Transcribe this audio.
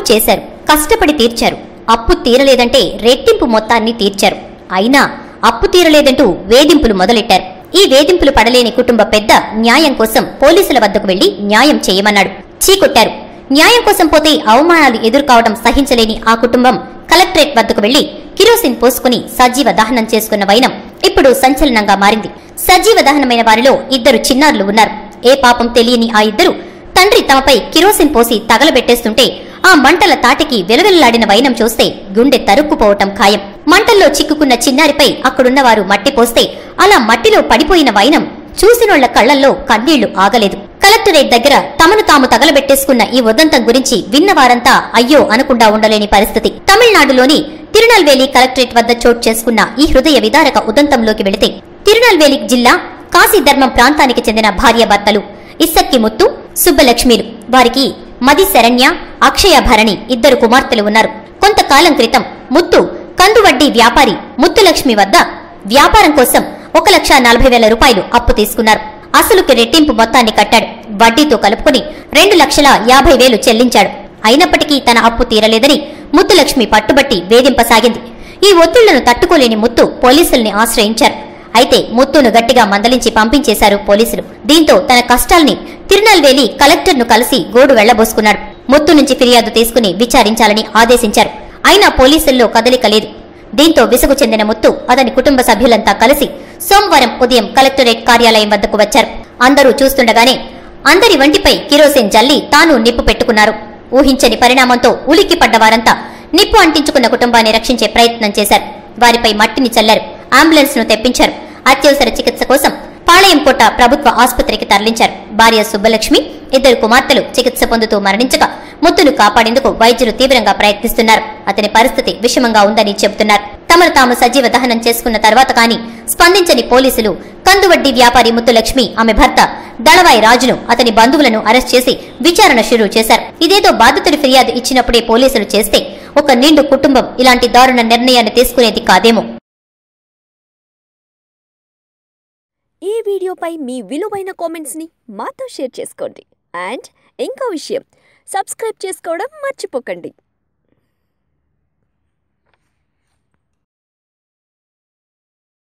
చేశారు కష్టపడి తీర్చారు అప్పు తీరలేదంటే రెట్టింపు మొత్తాన్ని తీర్చారు అయినా అప్పు తీరలేదంటూ వేధింపులు మొదలెట్టారు ఈ వేధింపులు పడలేని కుటుంబ పెద్ద న్యాయం కోసం పోలీసుల వద్దకు వెళ్లి న్యాయం చేయమన్నాడు చీకొట్టారు న్యాయం కోసం పోతే అవమానాలు ఎదుర్కోవడం సహించలేని ఆ కుటుంబం కలెక్టరేట్ వద్దకు వెళ్లి కిరోసిన్ పోసుకుని సజీవ దహనం చేసుకున్న వైనం ఇప్పుడు సంచలనంగా మారింది సజీవ దహనమైన వారిలో ఇద్దరు చిన్నారులు ఉన్నారు ఏ పాపం తెలియని ఆ ఇద్దరు తండ్రి తమపై కిరోసిన్ పోసి తగలబెట్టేస్తుంటే ఆ మంటల తాటికి వెలవెల్లాడిన వైనం చూస్తే గుండె తరుక్కుపోవటం ఖాయం మంటల్లో చిక్కుకున్న చిన్నారిపై అక్కడున్న వారు మట్టి పోస్తే అలా మట్టిలో పడిపోయిన వైనం చూసినోళ్ల కళ్లల్లో కన్నీళ్లు ఆగలేదు కలెక్టరేట్ దగ్గర తమను తాము తగలబెట్టేసుకున్న ఈ ఉదంతం గురించి విన్న వారంతా అయ్యో అనకుండా ఉండలేని పరిస్థితి తమిళనాడులోని తిరునల్వేలి కలెక్టరేట్ వద్ద చోటు చేసుకున్న ఈ హృదయ విదారక ఉదంతంలోకి వెళితే తిరునల్వేలి జిల్లా కాశీధర్మం ప్రాంతానికి చెందిన భార్యాభర్తలు ఇస్సక్కి ముత్తు సుబ్బలక్ష్మిలు వారికి మది శరణ్య అక్షయ భరణి ఇద్దరు కుమార్తెలు ఉన్నారు కొంతకాలం క్రితం ముత్తు కందువడ్డీ వ్యాపారి ముత్తులక్ష్మి వద్ద వ్యాపారం కోసం ఒక లక్ష నలభై వేల రూపాయలు అప్పు తీసుకున్నారు అసలుకి రెట్టింపు మొత్తాన్ని కట్టాడు వడ్డీతో కలుపుకుని రెండు లక్షల యాభై వేలు చెల్లించాడు అయినప్పటికీ తన అప్పు తీరలేదని ముత్తులక్ష్మి పట్టుబట్టి వేధింపసాగింది ఈ ఒత్తిళ్లను తట్టుకోలేని ముత్తు పోలీసుల్ని ఆశ్రయించారు అయితే ముత్తును గట్టిగా మందలించి పంపించేశారు పోలీసులు దీంతో తన కష్టాల్ని తిరునల్వేలి కలెక్టర్ను కలిసి గోడు వెళ్లబోసుకున్నాడు ముత్తు నుంచి ఫిర్యాదు తీసుకుని విచారించాలని ఆదేశించారు అయినా పోలీసుల్లో కదలిక లేదు దీంతో విసుగు చెందిన ముత్తు అతని కుటుంబ సభ్యులంతా కలిసి సోమవారం ఉదయం కలెక్టరేట్ కార్యాలయం వద్దకు వచ్చారు అందరూ చూస్తుండగానే అందరి వంటిపై కిరోసిన్ జల్లి తాను నిప్పు పెట్టుకున్నారు ఊహించని పరిణామంతో ఉలిక్కి పడ్డ వారంతా నిప్పు అంటించుకున్న కుటుంబాన్ని రక్షించే ప్రయత్నం చేశారు వారిపై మట్టిని చల్లారు అంబులెన్స్ ను తెప్పించారు అత్యవసర చికిత్స కోసం పాళయంకోట ప్రభుత్వ ఆసుపత్రికి తరలించారు భార్య సుబ్బలక్ష్మి ఇద్దరు కుమార్తెలు చికిత్స పొందుతూ మరణించగా ముత్తును కాపాడేందుకు వైద్యులు తీవ్రంగా ప్రయత్నిస్తున్నారు అతని పరిస్థితి విషమంగా ఉందని చెబుతున్నారు తమను తాము సజీవ దహనం చేసుకున్న తర్వాత కానీ స్పందించని పోలీసులు కందువడ్డీ వ్యాపారి ముత్తులక్ష్మి ఆమె భర్త దళవాయి రాజును అతని బంధువులను అరెస్ట్ చేసి విచారణ షురూ చేశారు ఇదేదో బాధితుడి ఫిర్యాదు ఇచ్చినప్పుడే పోలీసులు చేస్తే ఒక నిండు కుటుంబం ఇలాంటి దారుణ నిర్ణయాన్ని తీసుకునేది కాదేమో ఈ వీడియోపై మీ విలువైన కామెంట్స్ని మాతో షేర్ చేసుకోండి అండ్ ఇంకో విషయం సబ్స్క్రైబ్ చేసుకోవడం మర్చిపోకండి